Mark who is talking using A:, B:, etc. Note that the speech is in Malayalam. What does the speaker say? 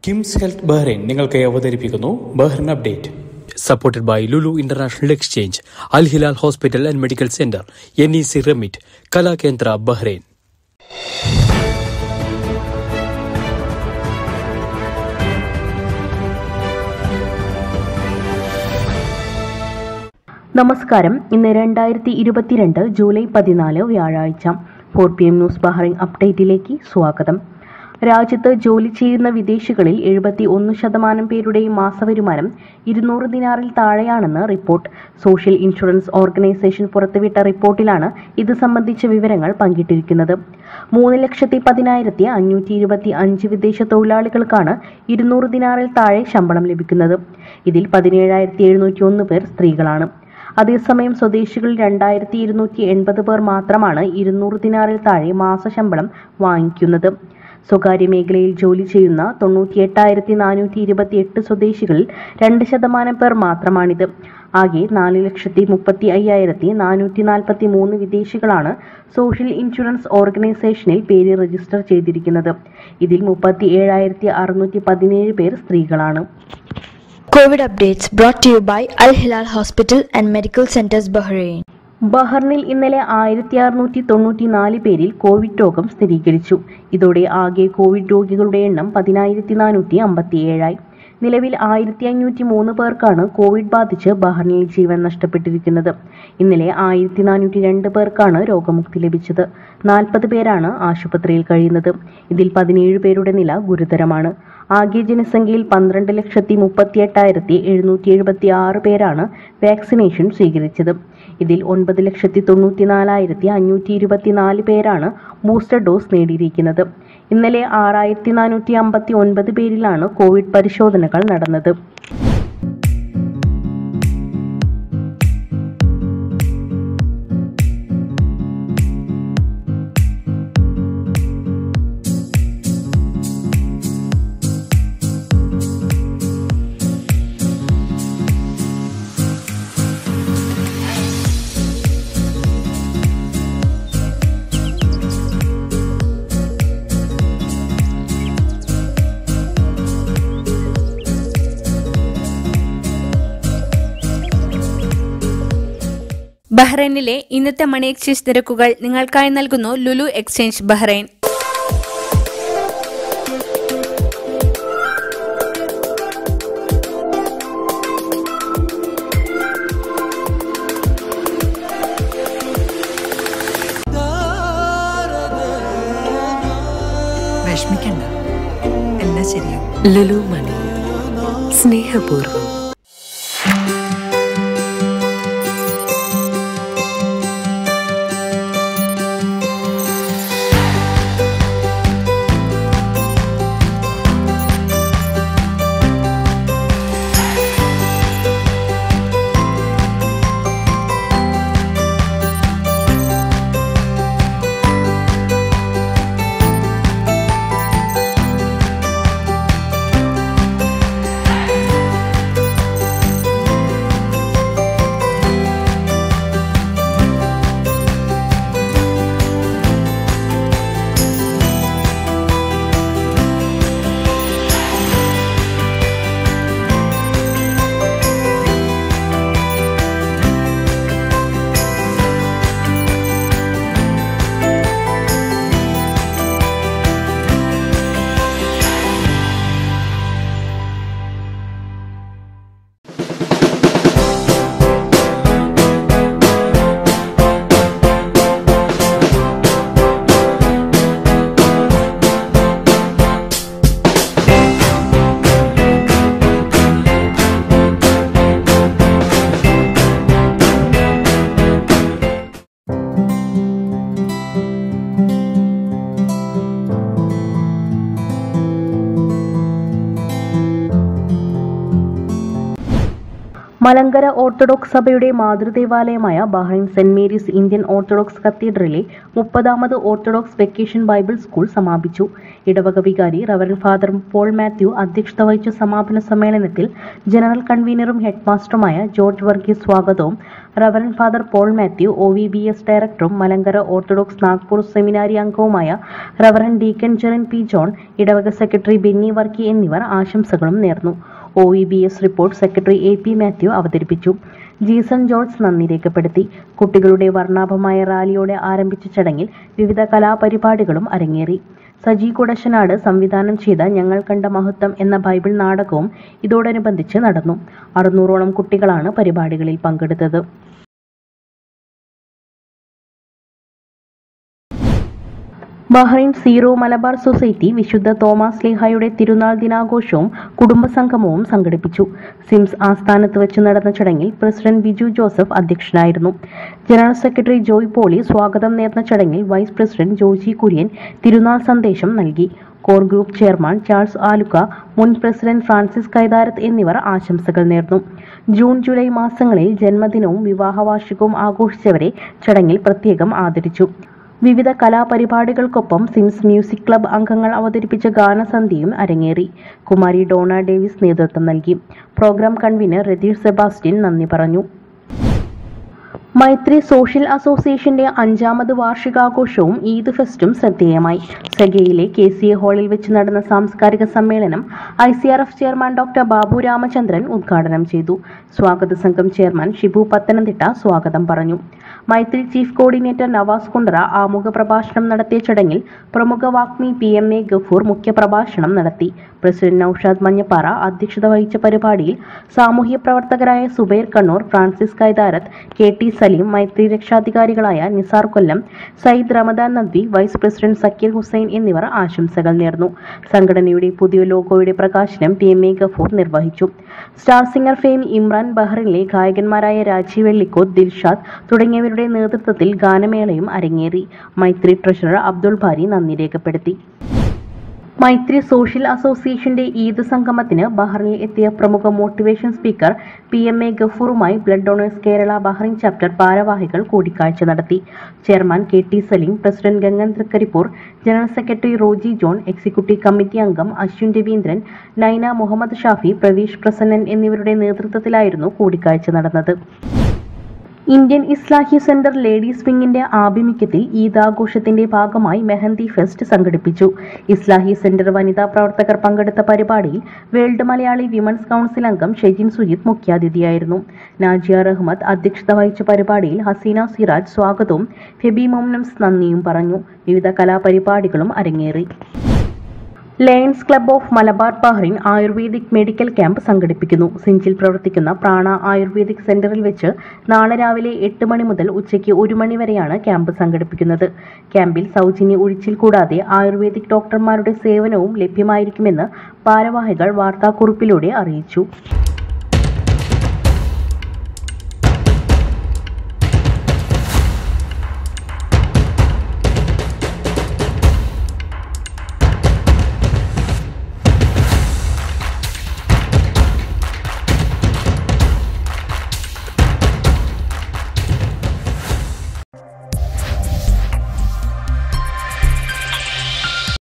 A: കിംസ് ഹെൽത്ത് ബഹ്റൈൻ നിങ്ങൾക്കായി അവതരിപ്പിക്കുന്നു Bahrain update supported by Lulu international exchange Al Hilal hospital and medical centre N E C remit Kalakendra Bahrain
B: നമസ്കാരം ഇന്ന് രണ്ടായിരത്തി ഇരുപത്തിരണ്ട് ജൂലൈ പതിനാല് വ്യാഴാഴ്ച four p m news Bahrain അപ്ഡേറ്റിലേക്ക് സ്വാഗതം രാജ്യത്ത് ജോലി ചെയ്യുന്ന വിദേശികളിൽ എഴുപത്തി ഒന്ന് ശതമാനം പേരുടെയും മാസവരുമാനം ഇരുന്നൂറ് ദിനാറിൽ താഴെയാണെന്ന് റിപ്പോർട്ട് സോഷ്യൽ ഇൻഷുറൻസ് ഓർഗനൈസേഷൻ പുറത്തുവിട്ട റിപ്പോർട്ടിലാണ് ഇത് സംബന്ധിച്ച വിവരങ്ങൾ പങ്കിട്ടിരിക്കുന്നത് മൂന്ന് ലക്ഷത്തി പതിനായിരത്തി അഞ്ഞൂറ്റി ഇരുപത്തി അഞ്ച് വിദേശ തൊഴിലാളികൾക്കാണ് ഇരുന്നൂറ് ദിനാറിൽ താഴെ ശമ്പളം ലഭിക്കുന്നത് ഇതിൽ പതിനേഴായിരത്തി എഴുന്നൂറ്റി ഒന്ന് പേർ സ്ത്രീകളാണ് അതേസമയം സ്വദേശികളിൽ രണ്ടായിരത്തി ഇരുന്നൂറ്റി എൺപത് പേർ മാത്രമാണ് ഇരുന്നൂറ് ദിനാറിൽ താഴെ മാസശമ്പളം വാങ്ങിക്കുന്നത് സ്വകാര്യ മേഖലയിൽ ജോലി ചെയ്യുന്ന തൊണ്ണൂറ്റി എട്ടായിരത്തി നാനൂറ്റി ഇരുപത്തി എട്ട് സ്വദേശികളിൽ രണ്ട് ശതമാനം പേർ മാത്രമാണിത് ആകെ നാല് ലക്ഷത്തി മുപ്പത്തി അയ്യായിരത്തി നാനൂറ്റി നാൽപ്പത്തി മൂന്ന് വിദേശികളാണ് സോഷ്യൽ ഇൻഷുറൻസ് ഓർഗനൈസേഷനിൽ പേര് രജിസ്റ്റർ ചെയ്തിരിക്കുന്നത് ഇതിൽ മുപ്പത്തി ഏഴായിരത്തി അറുന്നൂറ്റി പതിനേഴ് പേർ സ്ത്രീകളാണ്
C: COVID updates brought to you by Al Hilal Hospital and Medical Centers Bahrain.
B: ബഹറിനിൽ ഇന്നലെ ആയിരത്തി അറുന്നൂറ്റി തൊണ്ണൂറ്റി നാല് പേരിൽ കോവിഡ് രോഗം സ്ഥിരീകരിച്ചു ഇതോടെ ആകെ കോവിഡ് രോഗികളുടെ എണ്ണം പതിനായിരത്തി നാനൂറ്റി അമ്പത്തി ഏഴായി നിലവിൽ ആയിരത്തി അഞ്ഞൂറ്റി മൂന്ന് പേർക്കാണ് കോവിഡ് ബാധിച്ച് ബഹറിനിൽ ജീവൻ നഷ്ടപ്പെട്ടിരിക്കുന്നത് ഇന്നലെ ആയിരത്തി നാനൂറ്റി രണ്ട് പേർക്കാണ് രോഗമുക്തി ലഭിച്ചത് നാൽപ്പത് പേരാണ് ആശുപത്രിയിൽ കഴിയുന്നത് ഇതിൽ പതിനേഴ് പേരുടെ നില ഗുരുതരമാണ് ആകെ ജനസംഖ്യയിൽ പന്ത്രണ്ട് ലക്ഷത്തി മുപ്പത്തി എട്ടായിരത്തി എഴുന്നൂറ്റി എഴുപത്തി ആറ് പേരാണ് വാക്സിനേഷൻ സ്വീകരിച്ചത് ഇതിൽ ഒൻപത് ലക്ഷത്തി തൊണ്ണൂറ്റി നാലായിരത്തി അഞ്ഞൂറ്റി ഇരുപത്തിനാല് പേരാണ് ബൂസ്റ്റർ ഡോസ് നേടിയിരിക്കുന്നത് ഇന്നലെ ആറായിരത്തി നാനൂറ്റി അമ്പത്തി ഒൻപത് പേരിലാണ് കോവിഡ് പരിശോധനകൾ നടന്നത്
D: ബഹ്റൈനിലെ ഇന്നത്തെ മണി എക്സ്ചേഞ്ച് നിരക്കുകൾ നിങ്ങൾക്കായി നൽകുന്നു ലുലു എക്സ്ചേഞ്ച് ബഹ്റൈൻ
E: വിഷമിക്കണ്ട എല്ലാം ശരിയാവും
F: ലുലു മണി സ്നേഹപൂർവ്വം
B: മലങ്കര ഓർത്തഡോക്സ് സഭയുടെ മാതൃദേവാലയമായ Bahrain saint Mary's Indian Orthodox കത്തീഡ്രലിലെ മുപ്പതാമത് ഓർത്തഡോക്സ് വെക്കേഷൻ ബൈബിൾ സ്കൂൾ സമാപിച്ചു ഇടവക വികാരി റവറൻ ഫാദർ പോൾ മാത്യു അധ്യക്ഷത വഹിച്ച സമാപന സമ്മേളനത്തിൽ ജനറൽ കൺവീനറും ഹെഡ്മാസ്റ്ററുമായ ജോർജ് വർഗീസ് സ്വാഗതവും reverend father Paul Mathew O V B S ഡയറക്ടറും മലങ്കര ഓർത്തഡോക്സ് നാഗ്പൂർ സെമിനാരി അംഗവുമായ reverend deacon Jerin P John ഇടവക സെക്രട്ടറി ബെന്നി വർക്കി എന്നിവർ ആശംസകളും നേർന്നു O E B S report secretary A P Mathew അവതരിപ്പിച്ചു ജീസൺ ജോർജ് നന്ദി രേഖപ്പെടുത്തി കുട്ടികളുടെ വർണ്ണാഭമായ റാലിയോടെ ആരംഭിച്ച ചടങ്ങിൽ വിവിധ കലാപരിപാടികളും അരങ്ങേറി സജി കുടശനാട് സംവിധാനം ചെയ്ത ഞങ്ങൾ കണ്ട മഹത്വം എന്ന ബൈബിൾ നാടകവും ഇതോടനുബന്ധിച്ച് നടന്നു അറുന്നൂറോളം കുട്ടികളാണ് പരിപാടികളിൽ പങ്കെടുത്തത് ബഹ്റൈൻ സീറോ മലബാർ സൊസൈറ്റി വിശുദ്ധ തോമസ് ലീഹായുടെ തിരുനാൾ ദിനാഘോഷവും കുടുംബസംഗമവും സംഘടിപ്പിച്ചു സിംസ് ആസ്ഥാനത്ത് വെച്ച് നടന്ന ചടങ്ങിൽ പ്രസിഡന്റ് ബിജു ജോസഫ് അധ്യക്ഷനായിരുന്നു ജനറൽ സെക്രട്ടറി ജോയ് പോളി സ്വാഗതം നേർന്ന ചടങ്ങിൽ വൈസ് പ്രസിഡന്റ് ജോജി കുര്യൻ തിരുനാൾ സന്ദേശം നൽകി core group chairman Charles Aluka മുൻ പ്രസിഡന്റ് ഫ്രാൻസിസ് കൈതാരത്ത് എന്നിവർ ആശംസകൾ നേർന്നു ജൂൺ ജൂലൈ മാസങ്ങളിൽ ജന്മദിനവും വിവാഹവാർഷികവും ആഘോഷിച്ചവരെ ചടങ്ങിൽ പ്രത്യേകം ആദരിച്ചു വിവിധ കലാപരിപാടികൾക്കൊപ്പം സിംസ് മ്യൂസിക് ക്ലബ് അംഗങ്ങൾ അവതരിപ്പിച്ച ഗാനസന്ധ്യയും അരങ്ങേറി കുമാരി ഡോണ ഡേവിസ് നേതൃത്വം നൽകി പ്രോഗ്രാം കൺവീനർ രതീഷ് സെബാസ്റ്റ്യൻ നന്ദി പറഞ്ഞു മൈത്രി സോഷ്യൽ അസോസിയേഷന്റെ അഞ്ചാമത് വാർഷികാഘോഷവും ഈദ് ഫെസ്റ്റും ശ്രദ്ധേയമായി സെഗയിലെ കെ സി എ ഹാളിൽ വെച്ച് നടന്ന സാംസ്കാരിക സമ്മേളനം I C R F chairman doctor Babu Ramachandran ഉദ്ഘാടനം ചെയ്തു സ്വാഗത സംഘം ചെയർമാൻ ഷിബു പത്തനംതിട്ട സ്വാഗതം പറഞ്ഞു മൈത്രി ചീഫ് കോർഡിനേറ്റർ നവാസ് കുണ്ട്ര ആമുഖ പ്രഭാഷണം നടത്തിയ ചടങ്ങിൽ പ്രമുഖ വാഗ്മി പി എം എ ഗഫൂർ മുഖ്യപ്രഭാഷണം നടത്തി പ്രസിഡന്റ് നൌഷാദ് മഞ്ഞപ്പാറ അധ്യക്ഷത വഹിച്ച പരിപാടിയിൽ സാമൂഹ്യ പ്രവർത്തകരായ Zubair Kannur Francis Kaitharath K T Saleem Maithri രക്ഷാധികാരികളായ നിസാർ കൊല്ലം സയ്യിദ് റമദാൻ നദ്വി വൈസ് പ്രസിഡന്റ് സക്കീർ ഹുസൈൻ എന്നിവർ ആശംസകൾ നേർന്നു സംഘടനയുടെ പുതിയ ലോഗോയുടെ പ്രകാശനം പി എം എ ഗഫൂർ നിർവഹിച്ചു സ്റ്റാർ സിംഗർ ഫെയിം ഇമ്രാൻ ബഹ്റിനിലെ ഗായകന്മാരായ രാജീവ് വെള്ളിക്കോത്ത് ദിൽഷാദ് തുടങ്ങിയവരുടെ നേതൃത്വത്തിൽ ഗാനമേളയും അരങ്ങേറി മൈത്രി ട്രഷറർ അബ്ദുൾ ഭാരി നന്ദി രേഖപ്പെടുത്തി മൈത്രി സോഷ്യൽ അസോസിയേഷന്റെ ഈദ് സംഗമത്തിന് ബഹ്റിനിൽ എത്തിയ പ്രമുഖ motivation speaker P M A ഗഫൂറുമായി blood donors Kerala Bahrain chapter ഭാരവാഹികൾ കൂടിക്കാഴ്ച നടത്തി chairman K T Saleem president Gangan Trikaripur general secretary Roji John executive committee അംഗം അശ്വിൻ രവീന്ദ്രൻ നൈന മുഹമ്മദ് ഷാഫി പ്രവീഷ് പ്രസന്നൻ എന്നിവരുടെ നേതൃത്വത്തിലായിരുന്നു കൂടിക്കാഴ്ച നടന്നത് ഇന്ത്യൻ ഇസ്ലാഹി സെന്റർ ലേഡീസ് വിങ്ങിന്റെ ആഭിമുഖ്യത്തിൽ ഈദാഘോഷത്തിന്റെ ഭാഗമായി മെഹന്തി ഫെസ്റ്റ് സംഘടിപ്പിച്ചു ഇസ്ലാഹി സെന്റർ വനിതാ പ്രവർത്തകർ പങ്കെടുത്ത പരിപാടിയിൽ വേൾഡ് മലയാളി വിമൻസ് കൗൺസിൽ അംഗം ഷെജിൻ സുജിത് മുഖ്യാതിഥിയായിരുന്നു നാജിയ റഹ്മത്ത് അധ്യക്ഷത വഹിച്ച പരിപാടിയിൽ ഹസീന സിറാജ് സ്വാഗതവും ഫെബി മൊംനംസ് നന്ദിയും പറഞ്ഞു വിവിധ കലാപരിപാടികളും അരങ്ങേറി lions club of Malabar Bahrain ayurvedic medical camp സംഘടിപ്പിക്കുന്നു സിഞ്ചിൽ പ്രവർത്തിക്കുന്ന പ്രാണ ആയുർവേദിക് സെന്ററിൽ വെച്ച് നാളെ രാവിലെ എട്ട് മണി മുതൽ ഉച്ചയ്ക്ക് ഒരു മണി വരെയാണ് ക്യാമ്പ് സംഘടിപ്പിക്കുന്നത് ക്യാമ്പിൽ സൗജന്യ ഒഴിച്ചിൽ കൂടാതെ ആയുർവേദിക് ഡോക്ടർമാരുടെ സേവനവും ലഭ്യമായിരിക്കുമെന്ന് ഭാരവാഹികൾ വാർത്താക്കുറിപ്പിലൂടെ അറിയിച്ചു